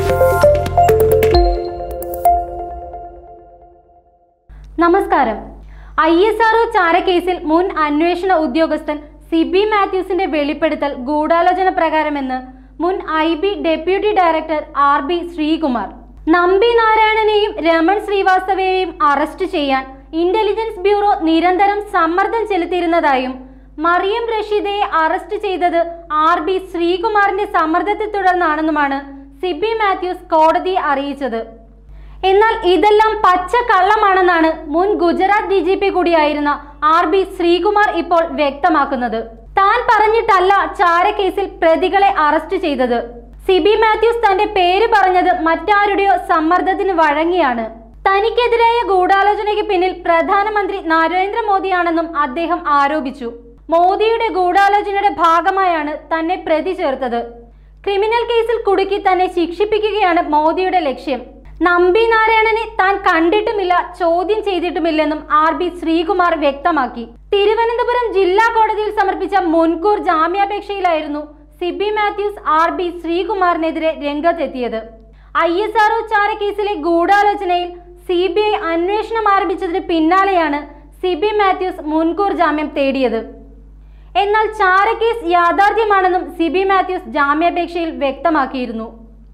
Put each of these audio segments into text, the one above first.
നമസ്കാരം I S RO ചാരക്കേസിൽ മുൻ അന്വേഷണ ഉദ്യോഗസ്ഥൻ സിബി മാത്യൂസിന്റെ വെളിപ്പെടുത്തൽ ഗൂഢാലോചന പ്രകാരമെന്ന് മുൻ I B deputy director R B Sreekumar Nambi നാരായണനെയും രമൺ ശ്രീവാസ്തവയെയും അറസ്റ്റ് ചെയ്യാൻ ഇന്റലിജൻസ് ബ്യൂറോ നിരന്തരം സമ്മർദ്ദം ചെലുത്തിയിരുന്നതായും മറിയം റഷീദയെ അറസ്റ്റ് ചെയ്തത് ആർ ബി ശ്രീകുമാറിന്റെ സമ്മർദ്ദത്തെ തുടർന്നാണെന്നുമാണ് സിബി മാത്യൂസ് കോടതിയെ അറിയിച്ചത് എന്നാൽ ഇതെല്ലാം പച്ച കള്ളമാണെന്നാണ് മുൻ ഗുജറാത്ത് ഡി ജി പി കൂടിയായിരുന്ന ആർ ബി ശ്രീകുമാർ ഇപ്പോൾ വ്യക്തമാക്കുന്നത് താൻ പറഞ്ഞിട്ടല്ല ചാരക്കേസിൽ പ്രതികളെ അറസ്റ്റ് ചെയ്തത് സിബി മാത്യൂസ് തന്റെ പേര് പറഞ്ഞത് മറ്റാരുടെയോ സമ്മർദ്ദത്തിന് വഴങ്ങിയാണ് തനിക്കെതിരായ ഗൂഢാലോചനയ്ക്ക് പിന്നിൽ പ്രധാനമന്ത്രി നരേന്ദ്രമോദിയാണെന്നും അദ്ദേഹം ആരോപിച്ചു മോദിയുടെ ഗൂഢാലോചനയുടെ ഭാഗമായാണ് തന്നെ പ്രതി ചേർത്തത് ക്രിമിനൽ കേസിൽ കുടുക്കി തന്നെ ശിക്ഷിപ്പിക്കുകയാണ് മോദിയുടെ ലക്ഷ്യം നമ്പി നാരായണനെ താൻ കണ്ടിട്ടുമില്ല ചോദ്യം ചെയ്തിട്ടുമില്ലെന്നും ആർ ബി ശ്രീകുമാർ വ്യക്തമാക്കി തിരുവനന്തപുരം ജില്ലാ കോടതിയിൽ സമർപ്പിച്ച മുൻകൂർ ജാമ്യാപേക്ഷയിലായിരുന്നു സിബി മാത്യൂസ് ആർ ബി ശ്രീകുമാറിനെതിരെ രംഗത്തെത്തിയത് ഐ എസ് ആർഒ ചാരക്കേസിലെ ഗൂഢാലോചനയിൽ സി ബി ഐ അന്വേഷണം ആരംഭിച്ചതിന് പിന്നാലെയാണ് സിബി മാത്യൂസ് മുൻകൂർ ജാമ്യം തേടിയത് എന്നാൽ ചാരക്കേസ് യാഥാർത്ഥ്യമാണെന്നും സിബി മാത്യൂസ് ജാമ്യാപേക്ഷയിൽ വ്യക്തമാക്കിയിരുന്നു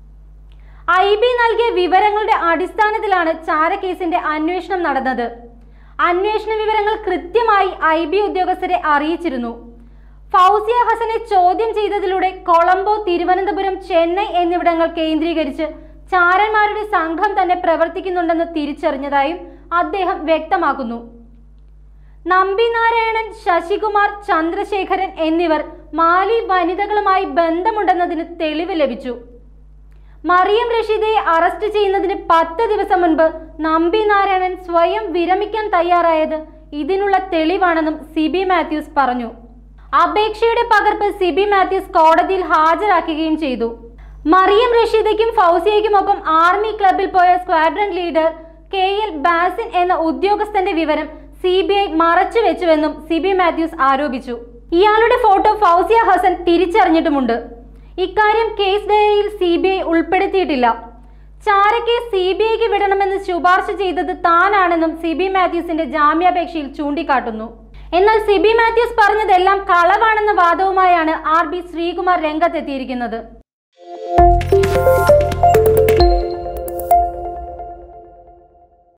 ഐ ബി നൽകിയ വിവരങ്ങളുടെ അടിസ്ഥാനത്തിലാണ് ചാരക്കേസിന്റെ അന്വേഷണം നടന്നത് അന്വേഷണ വിവരങ്ങൾ കൃത്യമായി ഐ ബി ഉദ്യോഗസ്ഥരെ അറിയിച്ചിരുന്നു ഫൗസിയ ഹസനെ ചോദ്യം ചെയ്തതിലൂടെ കൊളംബോ തിരുവനന്തപുരം ചെന്നൈ എന്നിവിടങ്ങൾ കേന്ദ്രീകരിച്ച് ചാരന്മാരുടെ സംഘം തന്നെ പ്രവർത്തിക്കുന്നുണ്ടെന്ന് തിരിച്ചറിഞ്ഞതായും അദ്ദേഹം വ്യക്തമാക്കുന്നു നമ്പി നാരായണൻ ശശികുമാർ ചന്ദ്രശേഖരൻ എന്നിവർ മാലി വനിതകളുമായി ബന്ധമുണ്ടെന്നതിന് തെളിവ് ലഭിച്ചു മറിയം റഷീദയെ അറസ്റ്റ് ചെയ്യുന്നതിന് പത്ത് ദിവസം മുൻപ് നമ്പി നാരായണൻ സ്വയം വിരമിക്കാൻ തയ്യാറായത് ഇതിനുള്ള തെളിവാണെന്നും സിബി മാത്യൂസ് പറഞ്ഞു അപേക്ഷയുടെ പകർപ്പ് സിബി മാത്യൂസ് കോടതിയിൽ ഹാജരാക്കുകയും ചെയ്തു മറിയം റഷീദയ്ക്കും ഫൗസിയയ്ക്കുമൊപ്പം ആർമി ക്ലബിൽ പോയ squadron leader K L Basin എന്ന ഉദ്യോഗസ്ഥന്റെ വിവരം സി ബി ഐ മറച്ചുവെച്ചുവെന്നും സിബി മാത്യൂസ് ആരോപിച്ചു ഇയാളുടെ ഫോട്ടോ ഫൗസിയ ഹസൻ തിരിച്ചറിഞ്ഞിട്ടുമുണ്ട് ഇക്കാര്യം കേസ് ഡയറിയിൽ സി ബി ഐ ഉൾപ്പെടുത്തിയിട്ടില്ല ചാരക്കേസ് സി ബി ഐക്ക് വിടണമെന്ന് ശുപാർശ ചെയ്തത് താനാണെന്നും സിബി മാത്യൂസിന്റെ ജാമ്യാപേക്ഷയിൽ ചൂണ്ടിക്കാട്ടുന്നു എന്നാൽ സിബി മാത്യൂസ് പറഞ്ഞതെല്ലാം കളവാണെന്ന വാദവുമായാണ് ആർ ബി ശ്രീകുമാർ രംഗത്തെത്തിയിരിക്കുന്നത്